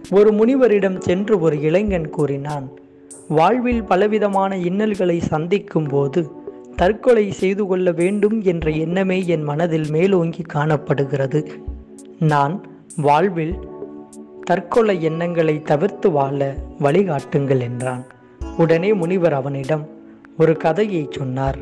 ஒரு முனிவரிடம் சென்று ஒரு இளைஞன் கூறினான் வாழ்வில் பலவிதமான இன்னல்களை சந்திக்கும் போது தற்கொலை செய்து கொள்ள வேண்டும் என்ற எண்ணமே என் மனதில் மேலோங்கி காணப்படுகிறது நான் வாழ்வில் தற்கொலை எண்ணங்களை தவிர்த்து வாழ வழிகாட்டுங்கள் என்றான் உடனே முனிவர் அவனிடம் ஒரு கதையை சொன்னார்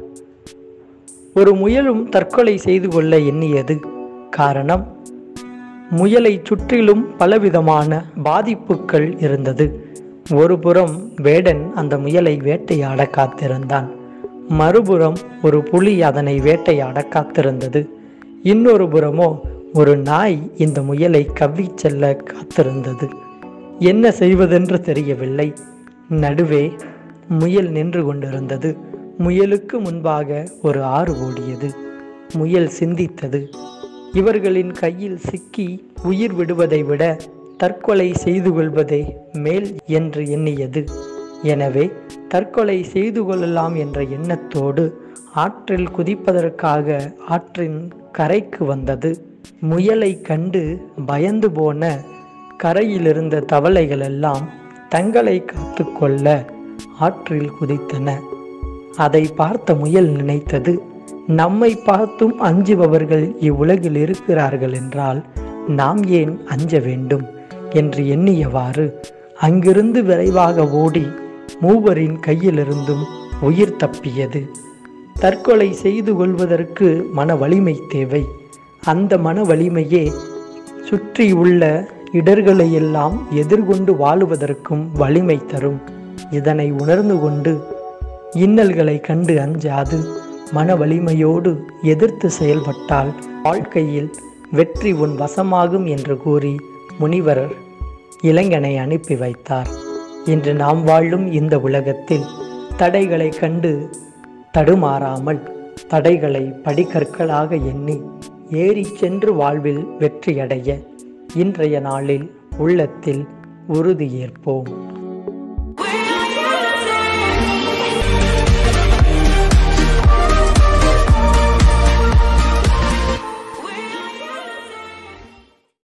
ஒரு முயலும் தற்கொலை செய்து கொள்ள எண்ணியது காரணம் முயலை சுற்றிலும் பலவிதமான பாதிப்புகள் இருந்தது ஒரு புறம் வேடன் அந்த முயலை வேட்டையாட காத்திருந்தான் மறுபுறம் ஒரு புலி அதனை வேட்டையாட காத்திருந்தது இன்னொரு புறமோ ஒரு நாய் இந்த முயலை கவ்விச் செல்ல காத்திருந்தது என்ன செய்வதென்று தெரியவில்லை நடுவே முயல் நின்று கொண்டிருந்தது முயலுக்கு முன்பாக ஒரு ஆறு ஓடியது முயல் சிந்தித்தது இவர்களின் கையில் சிக்கி உயிர் விடுவதை விட தற்கொலை செய்து கொள்வதே மேல் என்று எண்ணியது எனவே தற்கொலை செய்து கொள்ளலாம் என்ற எண்ணத்தோடு ஆற்றில் குதிப்பதற்காக ஆற்றின் கரைக்கு வந்தது முயலை கண்டு பயந்து போன கரையில் இருந்த தவளைகள் எல்லாம் தங்களை காத்துக்கொள்ள ஆற்றில் குதித்தன அதை பார்த்த முயல் நினைத்தது நம்மை பார்த்தும் அஞ்சுபவர்கள் இவ்வுலகில் இருக்கிறார்கள் என்றால் நாம் ஏன் அஞ்ச வேண்டும் என்று எண்ணியவாறு அங்கிருந்து விரைவாக ஓடி மூவரின் கையிலிருந்தும் உயிர் தப்பியது தற்கொலை செய்து கொள்வதற்கு மன வலிமை தேவை அந்த மன வலிமையே சுற்றியுள்ள இடர்களை எல்லாம் எதிர்கொண்டு வாழுவதற்கும் வலிமை தரும் இதனை உணர்ந்து கொண்டு இன்னல்களை கண்டு அஞ்சாது மன வலிமையோடு எதிர்த்து செயல்பட்டால் வாழ்க்கையில் வெற்றி உன் வசமாகும் என்று கூறி முனிவர் இளைஞனை அனுப்பி வைத்தார் இன்று நாம் வாழும் இந்த உலகத்தில் தடைகளை கண்டு தடுமாறாமல் தடைகளை படிக்கற்களாக எண்ணி ஏறிச் சென்று வாழ்வில் வெற்றியடைய இன்றைய நாளில் உள்ளத்தில் உறுதியேற்போம்